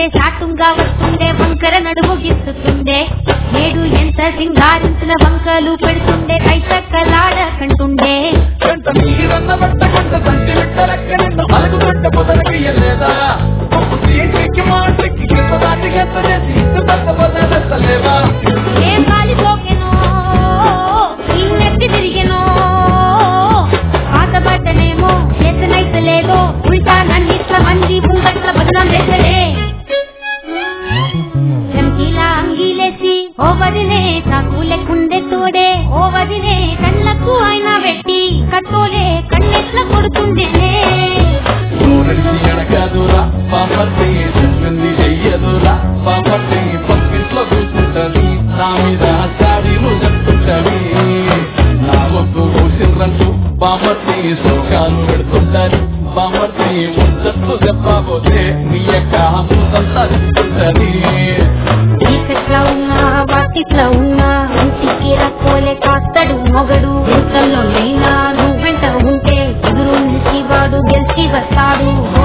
సాటుంగా వస్తుండే వంకర నడుము గిస్తుండే నేడు ఎంత సింగారించిన వంకలు పెడుతుండే కైతక్కలాడకంటుండే గంట మీరన్న బట్ట గంట సంచి బిడ్డలెక్కడెన్న పలుకు గంట పొదలకి ఎల్లేదా సీటికి మాటకి కింద దాటి గంట చేసి ఇటు పెద్ద పొదలెత్తలేవా ఏ గాలి సోకెనో ఈ నెత్తి తిరిగెనో పాత బట్టనేమో చేతనైతే లేదో ఉల్టా నన్నిట్ల మంది ముంగట్ల బదనం చేసలే చంకీలా అంగీలేసి ఓ వదినే చాకు లెక్కుండే తోడే ఓ వదినే కళ్ళకు ఆయన పెట్టి కట్టోలే కన్నెట్ల కొడుతుండేనే నూనెడిసి ఎనకాదురా పాపర్తి చెప్పింది చెయ్యదురా పాపర్తి పక్కింట్లో కూర్చుంటది నా మీద చాడీలు చెప్తుంటది నా ఒప్పు కూసిండ్రంటూ బామర్తి సుఖాలు పెడుతుంటది బామర్తి ముచ్చట్లు చెప్పబోతే మీ యొక్క హంసంతా చెప్తుంటది చీకట్లో ఉన్నా వాకిట్లో ఉన్నా ఇంటికి రక్కోలే కాస్తాడు మొగడు ఎంతలో నైనా నువ్వెంట ఉంటే ఎదురు నిలిచి వాడు గెలిచి వస్తాడు